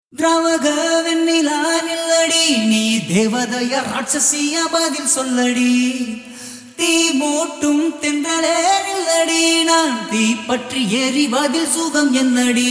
திராவக வெண்ணிலா நில்லடி நீ தேவதைய ராட்சசிய பதில் சொல்லடி தீ மூட்டும் தென்றலே நில்லடி நான் தீ பற்றி எரிவதில் சுகம் என்னடி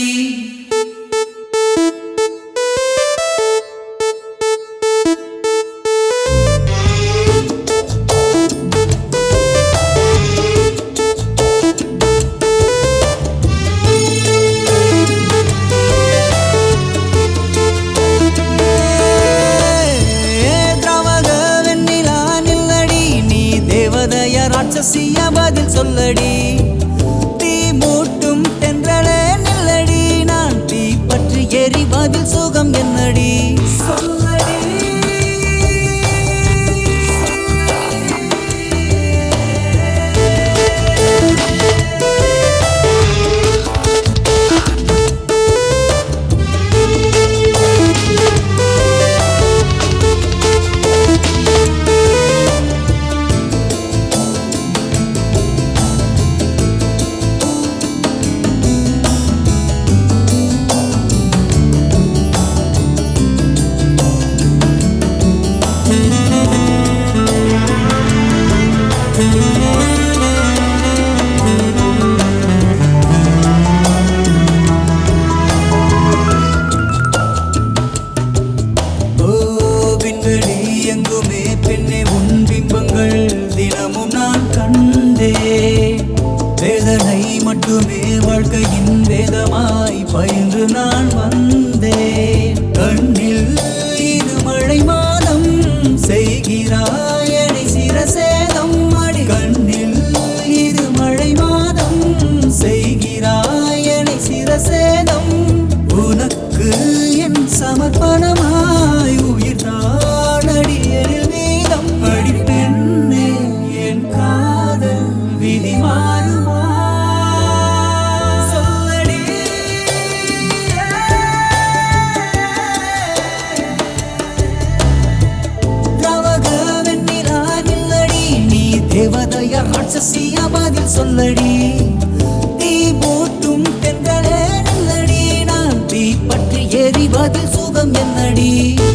திராவக வெண்ணிலா நில்லடி நீ தேவதைய ராட்சசிய பதில் சொல்லடி தீ மூட்டும் தென்றலே நில்லடி நான் தீ பற்றி எரிவதில் சுகம் என்னடி சொல்லடி ஓ விண்வெளி எங்குமே பெண்ணே உன் பிம்பங்கள் தினமும் நான் கண்டே வேதனை மட்டுமே வாழ்க்கையின் வேதமாய் பயின்று நான் வந்தேன் கண்ணில் இது மழை மாதம் செய்கிறாய் என்னை சிரசேதம் அடி கண்ணில் இது மழை மாதம் செய்கிறாய் என்னை சிரசேதம் உனக்கு என் சமர்ப்பணமாய் உயிர் நாடடியரில் மீதம் அடி பெண்ணே என் காதல் விதி மாறுமா சொல்லடி திராவக வெண்ணிலா நில்லடி நீ தேவதைய ராட்சசிய பதில் சொல்லடி தீ மூட்டும் தென்றலே நில்லடி நான் தீ பற்றி எரிவதில் சுகம் என்னடி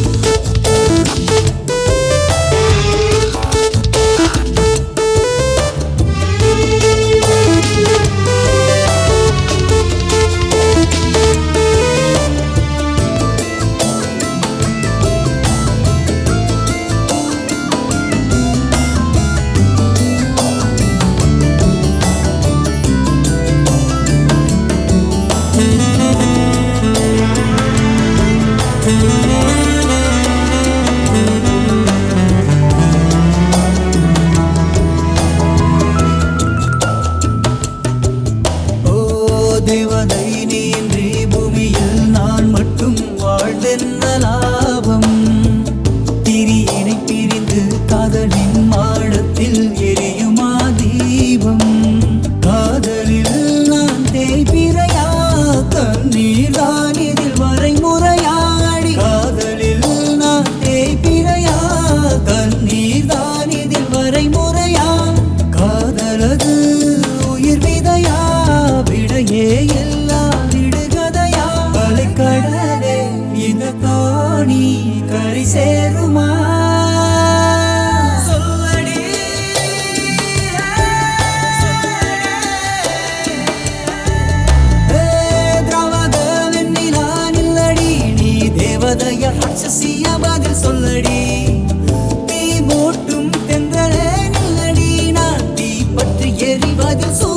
ஓ தேவதை நீன்றி பூமியில் நான் மட்டும் வாழ்ந்தென்ன லாபம் திரியினை பிரிந்து காதலின் மாடத்தில் எரியுமா தீபம் காதலில் நான் தேய்பிரையா கண்ணீர் தான் இதில் வரைமுறையாடி காதலில் நான் தேய்பிரையா கண்ணீர் தான் இதில் வரைமுறையா காதலது உயிர் விதையா விடையே எல்லாம் விடுகதையா அலைக்கடலே இந்த தோணி கரை சேருமா சொல்லடி ஏ, திராவக வெண்ணிலா நில்லடி நீ தேவதைய ராட்சசிய பதில் சொல்லடி தீ மூட்டும் தென்றலே நில்லடி நான் தீ பற்றி எரிவதில் சு